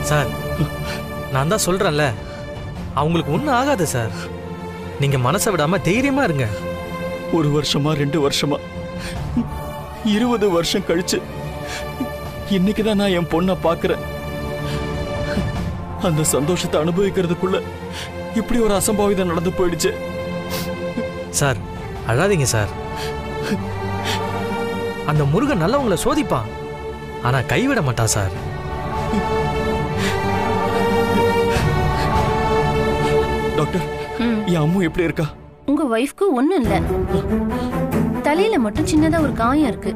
Sir நான் தான் சொல்றேன்ல அவங்களுக்கு ஒன்றும் ஆகாது சார் நீங்க மனசை விடாம தைரியமா இருங்க ஒரு வருஷமா ரெண்டு வருஷமா இருபது வருஷம் கழிச்சு இன்னைக்கு தான் நான் என் பொண்ணை பார்க்கறேன் அந்த சந்தோஷத்தை அனுபவிக்கிறதுக்குள்ள இப்படி ஒரு அசம்பாவிதம் நடந்து போயிடுச்சு சார் அழாதீங்க சார் அந்த முருகன் நல்லவங்கள சோதிப்பான் ஆனா கைவிட மாட்டான் சார் டாக்டர் ம். என் அம்மு எப்படி இருக்கா உங்க ஒய்ஃப்க்கு ஒண்ணும் இல்ல தலையில மட்டும் சின்னதா ஒரு காயம் இருக்கு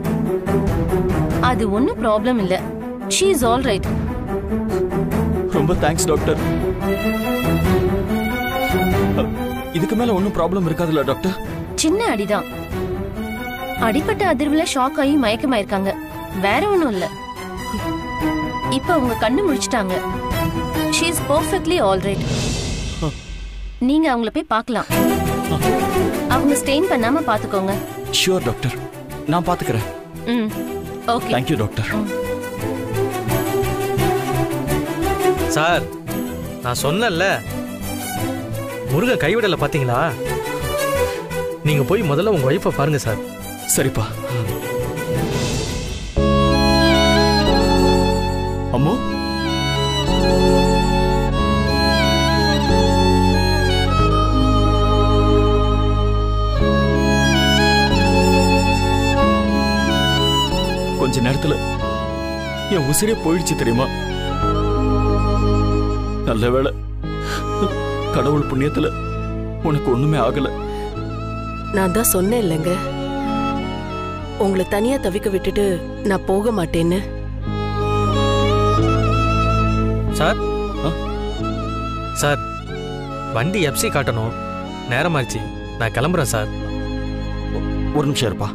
அது ஒண்ணும் ப்ராப்ளம் இல்ல ஷீ இஸ் ஆல் ரைட் ரொம்ப தேங்க்ஸ் டாக்டர் இதுக்கு மேல ஒன்றும் ப்ராப்ளம் இருக்காதுல்ல டாக்டர் சின்ன அடிதான் அடிப்பட்ட அதிர்வுல ஷாக் ஆகி மயக்கமாயிருக்காங்க வேற ஒண்ணும் இல்ல இப்ப அவங்க கண்ணு முழிச்சிட்டாங்க she is perfectly all right நீங்க அவங்கள போய் பார்க்கலாம் அவங்க ஸ்டெயின் பண்ணாம பாத்துக்கோங்க ஷியோர் டாக்டர் நான் பாத்துக்கிறேன் ம் ஓகே தேங்க்யூ டாக்டர் சார் நான் சொன்னேன்ல முருகன் கைவிடல பாத்தீங்களா நீங்க போய் முதல்ல உங்க ஒய்ஃபை பாருங்க சார் சரிப்பா அம்மு கொஞ்ச நேரத்துல என் உசிரே போயிடுச்சு தெரியுமா நல்ல வேளை கடவுள் புண்ணியத்துல உனக்கு ஒண்ணுமே ஆகல நான் தான் சொன்னேன் இல்லைங்க உங்களை தனியா தவிக்க விட்டுட்டு நான் போக மாட்டேன்னு சார் ஆ? சார் வண்டி எப்சி காட்டணும் நேரமாச்சு நான் கிளம்புறேன் சார் ஒரு நிமிஷம் இருப்பா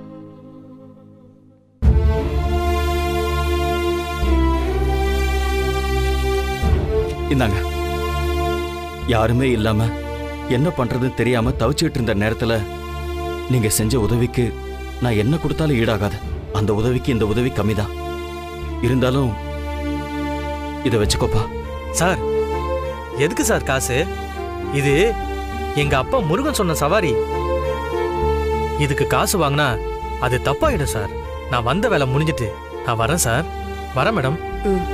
இந்தாங்க யாருமே இல்லாம என்ன பண்றதுன்னு தெரியாம தவிச்சுட்டு இருந்த நேரத்துல நீங்க செஞ்ச உதவிக்கு நான் என்ன கொடுத்தாலும் ஈடாகாது அந்த உதவிக்கு இந்த உதவி கம்மிதான் இருந்தாலும் இதை வச்சுக்கோப்பா சார் எதுக்கு சார் காசு இது எங்க அப்பா முருகன் சொன்ன சவாரி இதுக்கு காசு வாங்கினா அது தப்பாயிடும் சார் நான் வந்த வேலை முடிஞ்சிட்டு நான் வரேன் சார் வரேன் மேடம் ம்.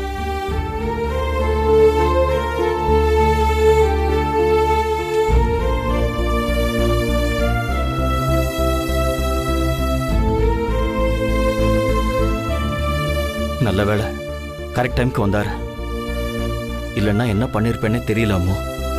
நல்ல வேளை கரெக்ட் டைம்க்கு வந்தாரு இல்லைன்னா என்ன பண்ணிருப்பேன்னே தெரியல அம்மு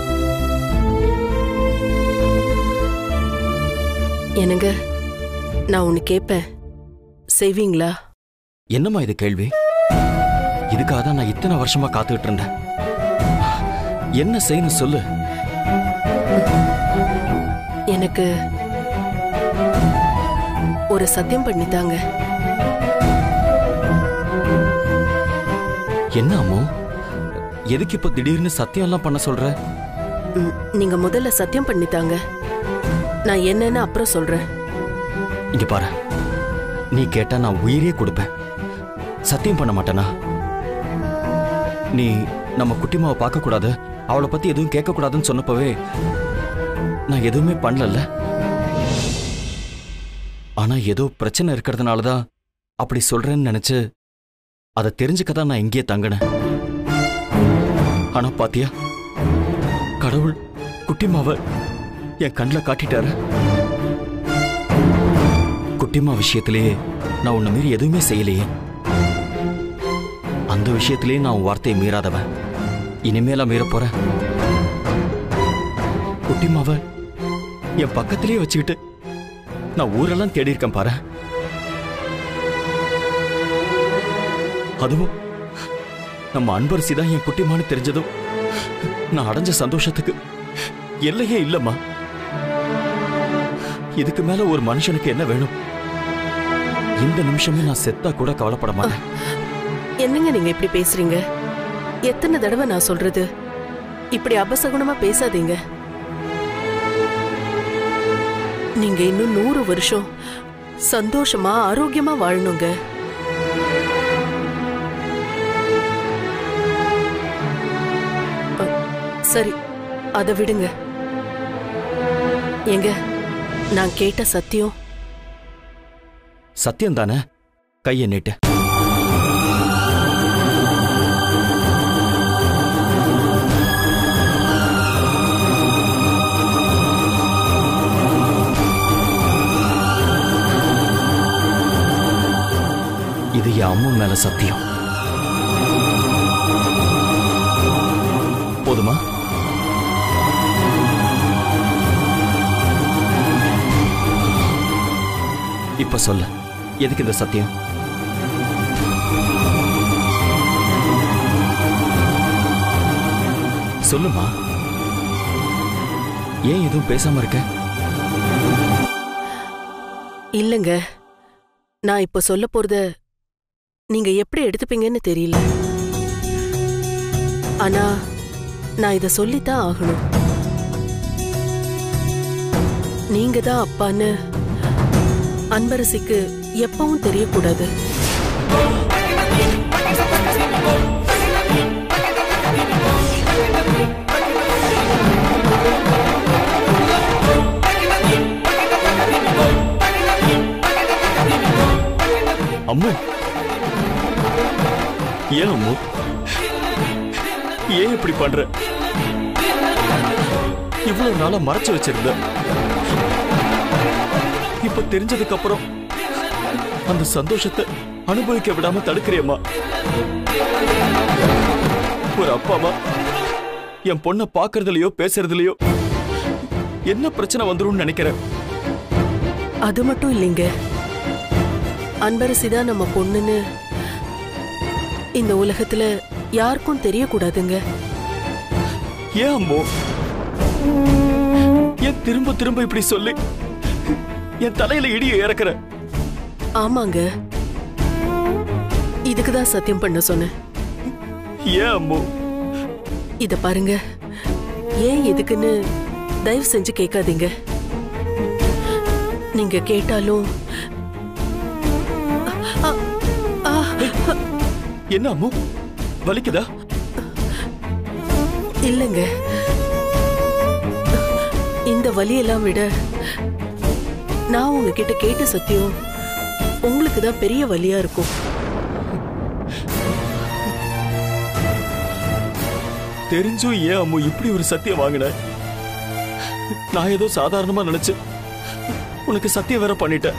என்னங்க நான் ஒன்னு கேட்பேன் செய்வீங்களா என்னம்மா இது கேள்வி இதுக்காக தான் நான் இத்தனை வருஷமா காத்துக்கிட்டு இருந்தேன் என்ன செய்யணும் சொல்லு எனக்கு ஒரு சத்தியம் பண்ணித்தாங்க என்ன அம்மு எதுக்கு இப்ப திடீர்னு சத்தியம் எல்லாம் பண்ண சொல்ற ம், நீங்க முதல்ல சத்தியம் பண்ணித்தாங்க நான் என்னன்னு அப்புறம் சொல்றேன் இங்க பாரு நீ கேட்டா நான் உயிரே கொடுப்பேன் சத்தியம் பண்ண மாட்டேனா நீ நம்ம குட்டிமாவை பார்க்க கூடாது அவளை பத்தி எதுவும் கேட்க கூடாதுன்னு சொன்னப்பவே நான் எதுவுமே பண்ணலல்ல ஆனா ஏதோ பிரச்சனை இருக்கிறதுனால தான் அப்படி சொல்றேன்னு நினைச்சு அதை தெரிஞ்சுக்க தான் நான் இங்கேயே தங்கினேன் ஆனா பாத்தியா கடவுள் குட்டிமாவை என் கண்ணில் காட்டிட்டாரு குட்டிமா விஷயத்திலேயே நான் உன்னை மீறி எதுவுமே செய்யலையே அந்த விஷயத்திலேயே நான் உன் வார்த்தையை மீறாதவன் இனிமேலா மீற போறேன் குட்டிமாவ என் பக்கத்திலேயே வச்சுக்கிட்டு நான் ஊரெல்லாம் தேடி இருக்கேன் பாரு அதுவும் நம்ம அன்பரசி தான் என் குட்டிமான்னு தெரிஞ்சதும் நான் அடைஞ்ச சந்தோஷத்துக்கு எல்லையே இல்லம்மா இதுக்கு மேல ஒரு மனுஷனுக்கு என்ன வேணும் இந்த நிமிஷமே நான் செத்தா கூட கவலைப்பட மாட்டேன் என்னங்க நீங்க இப்படி பேசுறீங்க எத்தனை தடவை நான் சொல்றது இப்படி அபசகுணமா பேசாதீங்க நீங்க இன்னும் நூறு வருஷம் சந்தோஷமா ஆரோக்கியமா வாழணுங்க சரி அதை விடுங்க எங்க நான் கேட்ட சத்தியம் சத்தியம் தானே கையை நீட்டு இது என் அம்மா மேல சத்தியம் போதுமா இப்ப சொல்லு எதுக்கு இந்த சத்தியம் சொல்லுமா ஏன் எதுவும் பேசாம இருக்க இல்லங்க நான் இப்ப சொல்ல போறத நீங்க எப்படி எடுத்துப்பீங்கன்னு தெரியல ஆனா நான் இத சொல்லித்தான் ஆகணும் நீங்க தான் அப்பான்னு அன்பரசிக்கு எப்பவும் தெரியக்கூடாது அம்மு ஏன் அம்மு ஏன் இப்படி பண்ற இவ்வளவு நாளா மறைச்சு வச்சிருந்த இப்ப தெரிஞ்சதுக்கு அப்புறம் அந்த சந்தோஷத்தை அனுபவிக்க விடாம தடுக்கிறியம்மா ஒரு அப்பாவா என் பொண்ண பாக்குறதுலயோ பேசுறதுலயோ என்ன பிரச்சனை வந்துரும்னு நினைக்கிறேன் அது மட்டும் இல்லைங்க அன்பரசி தான் நம்ம பொண்ணுன்னு இந்த உலகத்துல யாருக்கும் தெரியக்கூடாதுங்க ஏன் அம்மோ ஏன் திரும்ப திரும்ப இப்படி சொல்லி என் தலையில இடிய இறக்குற ஆமாங்க இதுக்கு தான் சத்தியம் பண்ண சொன்னேன் ஏன் அம்மோ இத பாருங்க ஏன் எதுக்குன்னு தயவு செஞ்சு கேட்காதீங்க நீங்க கேட்டாலும் அ- அ- என்ன அம்மு வலிக்குதா இல்லைங்க இந்த வலியெல்லாம் விட நான் உங்ககிட்ட கேட்ட சத்தியம் உங்களுக்கு தான் பெரிய வலியா இருக்கும் தெரிஞ்சும் ஏன் அம்மு இப்படி ஒரு சத்தியம் வாங்கின நான் ஏதோ சாதாரணமா நினைச்சு உனக்கு சத்தியம் வேற பண்ணிட்டேன்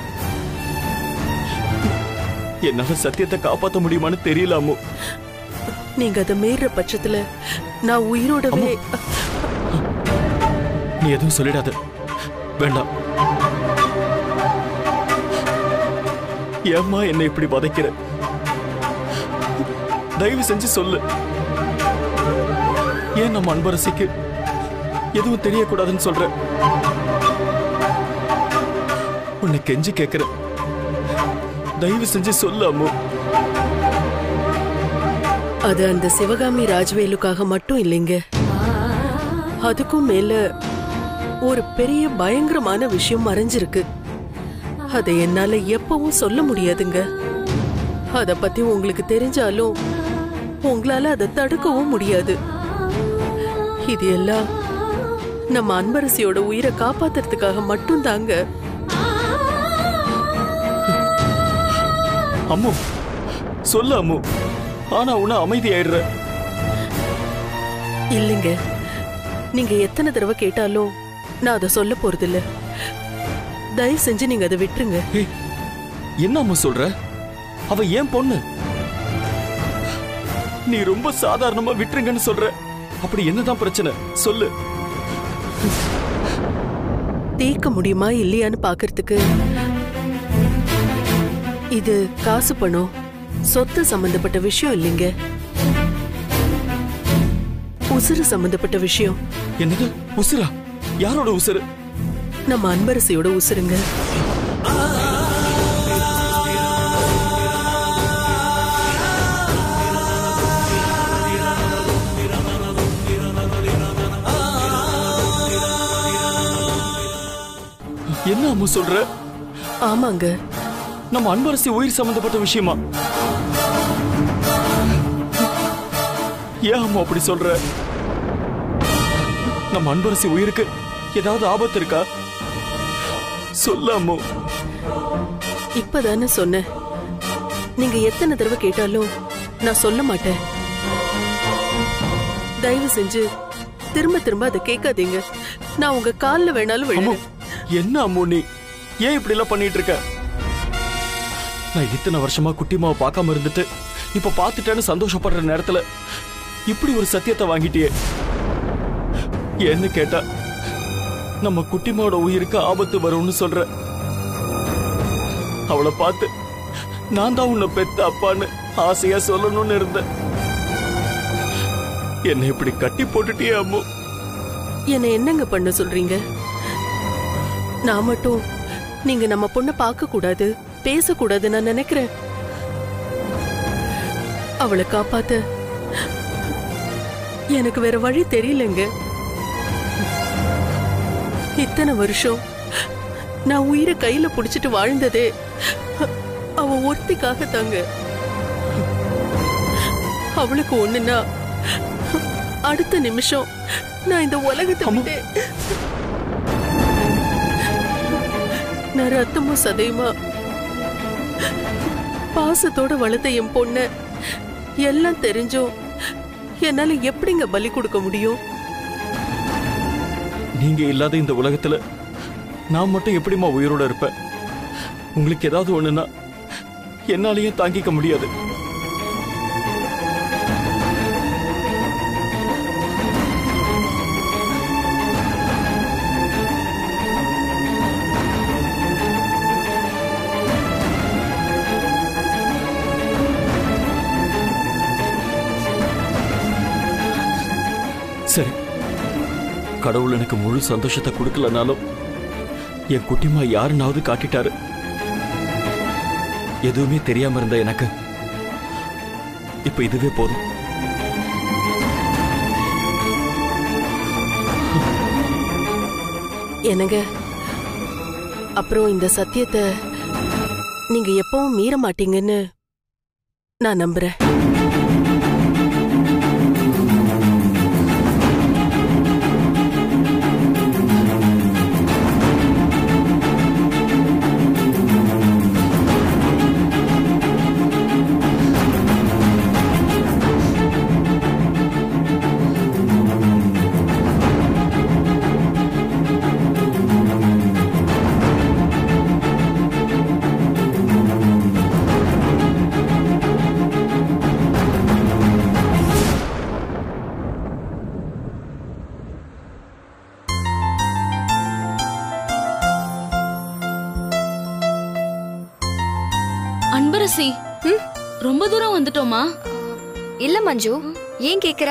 என்னால சத்தியத்தை காப்பாத்த முடியுமான்னு தெரியல அம்மு நீங்க அதை மீறுற பட்சத்துல நான் உயிரோடவே நீ எதுவும் சொல்லிடாத வேண்டாம் ஏம்மா என்னை இப்படி வதைக்கிற தயவு செஞ்சு சொல்லு ஏன் நம்ம அன்பரசிக்கு எதுவும் தெரியக்கூடாதுன்னு சொல்ற உன்னை கெஞ்சி கேட்கிற தயவு செஞ்சு சொல்லு அம்மு அது அந்த சிவகாமி ராஜ்வேலுக்காக மட்டும் இல்லைங்க அதுக்கும் மேல ஒரு பெரிய பயங்கரமான விஷயம் மறைஞ்சிருக்கு அதை என்னால எப்பவும் சொல்ல முடியாதுங்க அத பத்தி உங்களுக்கு தெரிஞ்சாலும் உங்களால அதை தடுக்கவும் முடியாது இது எல்லாம் நம்ம அன்பரசியோட உயிரை காப்பாத்துறதுக்காக மட்டும்தாங்க அம்மு சொல்லு அம்மு ஆனா உன்ன அமைதியாயிடுற இல்லைங்க நீங்க எத்தனை தடவை கேட்டாலும் நான் அதை சொல்ல போறதில்ல தயவு செஞ்சு நீங்க அதை விட்டுருங்க ஏய், என்ன அம்மா சொல்ற அவ ஏன் பொண்ணு நீ ரொம்ப சாதாரணமா விட்டுருங்கன்னு சொல்ற அப்படி என்னதான் பிரச்சனை சொல்லு தீர்க்க முடியுமா இல்லையான்னு பாக்குறதுக்கு இது காசு பணம் சொத்து சம்பந்தப்பட்ட விஷயம் இல்லைங்க உசுறு சம்பந்தப்பட்ட விஷயம் என்னது உசுரா யாரோட உசுரு நம்ம அன்பரசியோட உசுருங்க என்ன அம்மு சொல்ற ஆமாங்க நம்ம அன்பரசி உயிர் சம்பந்தப்பட்ட விஷயமா ஏன் அம்மா அப்படி சொல்ற நம்ம அன்பரசி உயிருக்கு ஏதாவது ஆபத்து இருக்கா சொல்ல அம்மு இப்பதானே சொன்னேன் நீங்க எத்தனை தடவை கேட்டாலும் நான் சொல்ல மாட்டேன் தயவு செஞ்சு திரும்ப திரும்ப அதை கேட்காதீங்க நான் உங்க கால்ல வேணாலும் அம்மு விழுறேன் என்ன அம்மு நீ ஏன் இப்படி எல்லாம் பண்ணிட்டு இருக்க நான் இத்தனை வருஷமா குட்டிமாவை பார்க்காம இருந்துட்டு இப்ப பார்த்துட்டேன்னு சந்தோஷப்படுற நேரத்துல இப்படி ஒரு சத்தியத்தை வாங்கிட்டியே ஏன்னு கேட்டா நம்ம குட்டிமாவோட உயிருக்கு ஆபத்து வரும்னு சொல்ற அவளை பார்த்து நான் தான் உன்னை பெத்த அப்பான்னு ஆசையா சொல்லணும்னு இருந்தேன் என்னை இப்படி கட்டி போட்டுட்டியே அம்மு என்னை என்னங்க பண்ண சொல்றீங்க நான் மட்டும் நீங்க நம்ம பொண்ணை பார்க்க கூடாது பேசக்கூடாது நான் நினைக்கிறேன் அவளை காப்பாத்த எனக்கு வேற வழி தெரியலங்க இத்தனை வருஷம் நான் உயிரை கையில புடிச்சிட்டு வாழ்ந்ததே அவ ஒருத்திக்காக தாங்க அவளுக்கு ஒண்ணுன்னா அடுத்த நிமிஷம் நான் இந்த உலகத்தை அம்மா. விட்டு நான் ரத்தமும் சதையுமா பாசத்தோட வளர்த்த என் பொண்ண எல்லாம் தெரிஞ்சும் என்னால எப்படிங்க பலி கொடுக்க முடியும் நீங்க இல்லாத இந்த உலகத்துல நான் மட்டும் எப்படிம்மா உயிரோட இருப்பேன் உங்களுக்கு ஏதாவது ஒண்ணுன்னா என்னாலையும் தாங்கிக்க முடியாது சரி கடவுள் எனக்கு முழு சந்தோஷத்தை கொடுக்கலனாலும் என் குட்டிமா யாருன்னாவது காட்டிட்டாரு எதுவுமே தெரியாம இருந்த எனக்கு இப்ப இதுவே போதும் என்னங்க அப்புறம் இந்த சத்தியத்தை நீங்க எப்பவும் மீற மாட்டீங்கன்னு நான் நம்புறேன் அன்பரசி ரொம்ப தூரம் வந்துட்டோமா இல்ல மஞ்சு ஏன் கேக்குற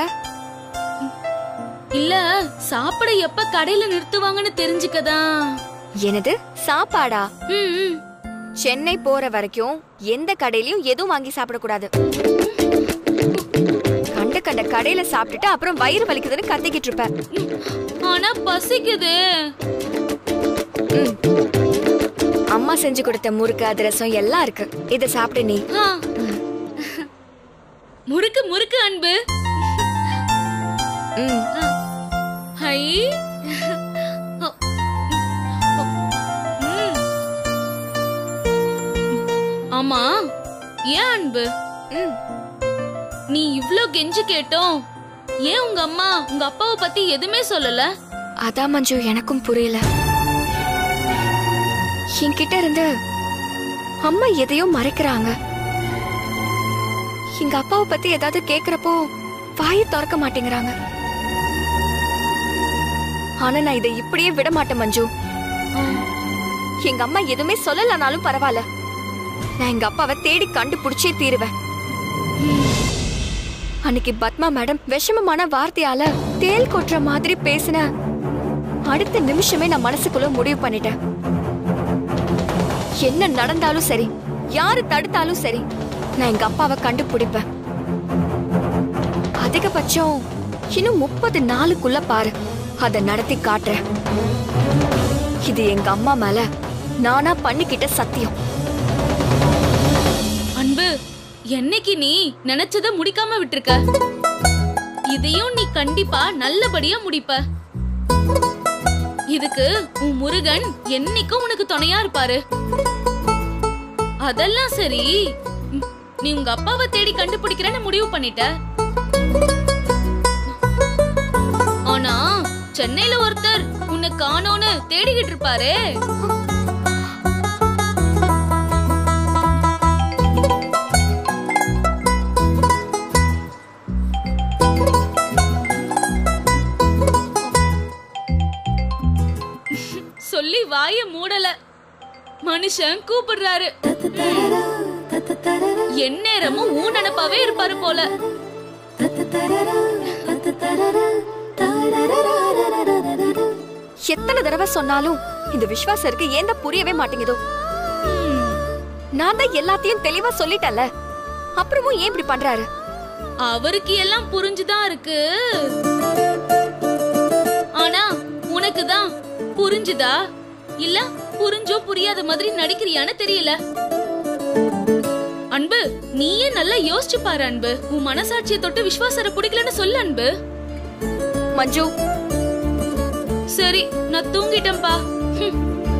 இல்ல சாப்பிட எப்ப கடையில நிறுத்துவாங்கன்னு தெரிஞ்சுக்கதான் எனது சாப்பாடா ம், ம். சென்னை போற வரைக்கும் எந்த கடையிலயும் எதுவும் வாங்கி சாப்பிடக்கூடாது கண்ட கண்ட கடையில சாப்பிட்டுட்டு அப்புறம் வயிறு வலிக்குதுன்னு கத்திக்கிட்டு இருப்ப ஆனா பசிக்குது ம். அம்மா செஞ்சு கொடுத்த முறுக்கு அதிரசம் எல்லாம் இருக்கு இத சாப்பிடு நீ ஆ. முறுக்கு முறுக்கு அன்பு ம். ஹை ம். ஆமா ஏன் அன்பு ம். நீ இவ்ளோ கெஞ்சி கேட்டோம் ஏன் உங்க அம்மா உங்க அப்பாவை பத்தி எதுவுமே சொல்லல அதான் மஞ்சு எனக்கும் புரியல என்கிட்ட இருந்து அம்மா எதையோ மறைக்கிறாங்க எங்க அப்பாவை பத்தி ஏதாவது கேக்குறப்போ வாயை திறக்க மாட்டேங்கிறாங்க ஆனா நான் இதை இப்படியே விட மாட்டேன் மஞ்சு எங்க அம்மா எதுவுமே சொல்லலனாலும் பரவாயில்ல நான் எங்க அப்பாவை தேடி கண்டுபிடிச்சே தீருவேன் அன்னைக்கு பத்மா மேடம் விஷமமான வார்த்தையால தேல் கொட்டுற மாதிரி பேசின அடுத்த நிமிஷமே நான் மனசுக்குள்ள முடிவு பண்ணிட்டேன் என்ன நடந்தாலும் சரி யாரு தடுத்தாலும் சரி நான் எங்க அப்பாவை கண்டுபிடிப்பேன் அதிகபட்சம் இன்னும் முப்பது நாளுக்குள்ள பாரு அத நடத்தி காட்டுறேன் இது எங்க அம்மா மேல நானா பண்ணிக்கிட்ட சத்தியம் அன்பு என்னைக்கு நீ நினைச்சத முடிக்காம விட்டிருக்க இதையும் நீ கண்டிப்பா நல்லபடியா முடிப்ப இதுக்கு உன் முருகன் என்னைக்கும் உனக்கு துணையா இருப்பாரு அதெல்லாம் சரி ம், நீ உங்க அப்பாவை தேடி கண்டுபிடிக்கிறேன்னு முடிவு பண்ணிட்ட ஆனா சென்னையில ஒருத்தர் உன்னை காணோன்னு தேடிக்கிட்டு இருப்பாரே சொல்லி வாய மூடல மனுஷன் கூப்பிடுறாரு எந்நேரமும் ஊ நினப்பாவே இருப்பாரு போல எத்தனை தடவை சொன்னாலும் இந்த விஸ்வாசருக்கு ஏன் தான் புரியவே மாட்டேங்குதோ நான் தான் எல்லாத்தையும் தெளிவா சொல்லிட்டேன்ல அப்புறமும் ஏன் இப்படி பண்றாரு அவருக்கு எல்லாம் புரிஞ்சுதான் இருக்கு ஆனா உனக்கு தான் புரிஞ்சுதா இல்ல புரிஞ்சோ புரியாத மாதிரி நடிக்கிறியான்னு தெரியல அன்பு நீயே நல்லா யோசிச்சு பாரு அன்பு உன் மனசாட்சியை தொட்டு விஸ்வாசரை பிடிக்கலன்னு சொல்லு அன்பு மஞ்சு சரி நான் தூங்கிட்டேன்பா ஹம்.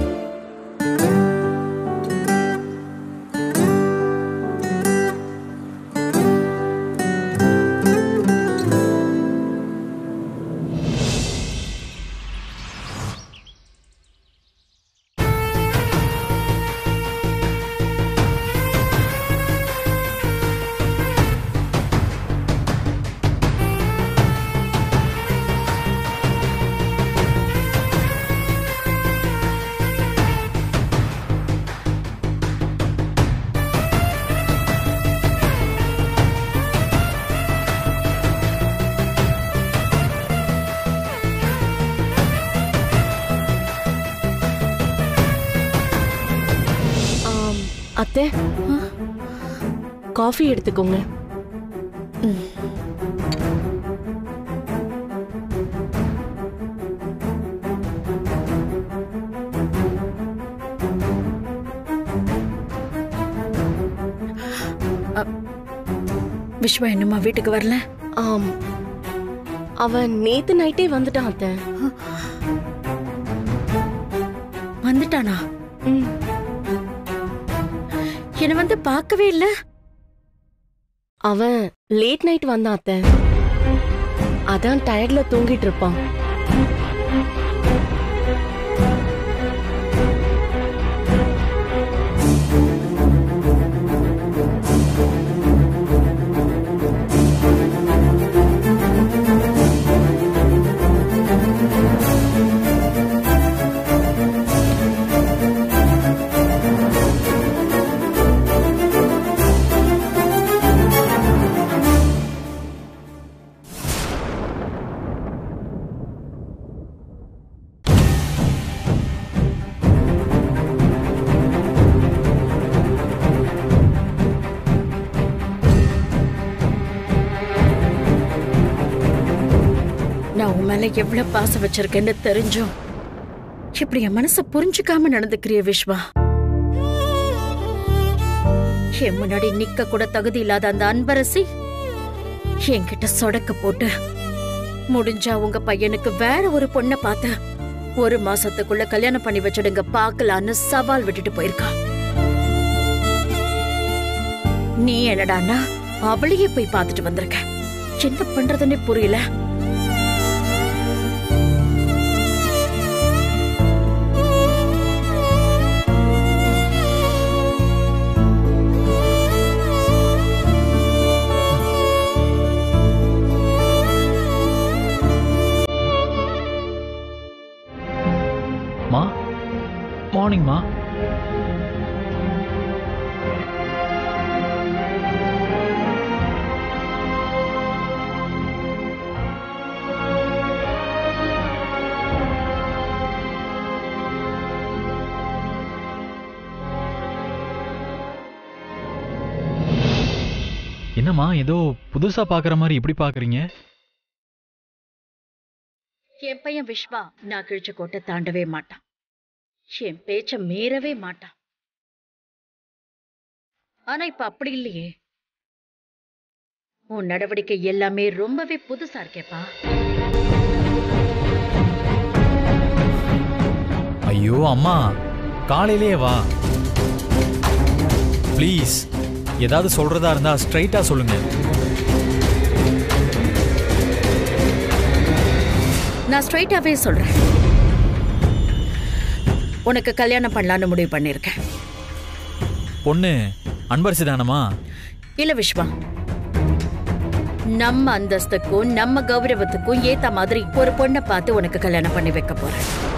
ஆம், அத்தை காஃபி எடுத்துக்கோங்க ம். விஸ்வா என்னம்மா வீட்டுக்கு வரல ஆம் அவன் நேத்து நைட்டே வந்துட்டான் அத்தை வந்துட்டானா ம். என்ன வந்து பார்க்கவே இல்ல அவன் லேட் நைட் வந்தான் அத்தை அதான் டயர்ட்ல தூங்கிட்டு இருப்பான் நான் உன் மேல எவ்வளவு பாசம் வச்சிருக்கேன்னு தெரிஞ்சும் இப்படி என் மனச புரிஞ்சுக்காம நடந்துக்கிறிய விஸ்வா என் முன்னாடி நிக்க கூட தகுதி இல்லாத அந்த அன்பரசி என்கிட்ட சொடக்க போட்டு முடிஞ்சா உங்க பையனுக்கு வேற ஒரு பொண்ணை பார்த்து ஒரு மாசத்துக்குள்ள கல்யாணம் பண்ணி வச்சிடுங்க பார்க்கலான்னு சவால் விட்டுட்டு போயிருக்கா நீ என்னடான்னா அவளையே போய் பார்த்துட்டு வந்திருக்க என்ன பண்றதுன்னே புரியல மா மார்னிங்மா என்னம்மா ஏதோ புதுசா பாக்குற மாதிரி இப்படி பாக்குறீங்க என் பையன் விஸ்வா நான் கிழிச்ச கோட்டை தாண்டவே மாட்டான் என் பேச்ச மீறவே மாட்டான் ஆனா இப்ப அப்படி இல்லையே உன் நடவடிக்கை எல்லாமே ரொம்பவே புதுசா இருக்கேப்பா ஐயோ அம்மா காலையிலேயே வா ப்ளீஸ் ஏதாவது சொல்றதா இருந்தா ஸ்ட்ரைட்டா சொல்லுங்க நான் ஸ்ட்ரைட்டாவே சொல்றேன் உனக்கு கல்யாணம் பண்ணலான்னு முடிவு பண்ணிருக்கேன் பொண்ணு அன்பரசி தானம்மா இல்ல விஸ்வா நம்ம அந்தஸ்துக்கும் நம்ம கௌரவத்துக்கும் ஏத்த மாதிரி ஒரு பொண்ணை பார்த்து உனக்கு கல்யாணம் பண்ணி வைக்க போறேன்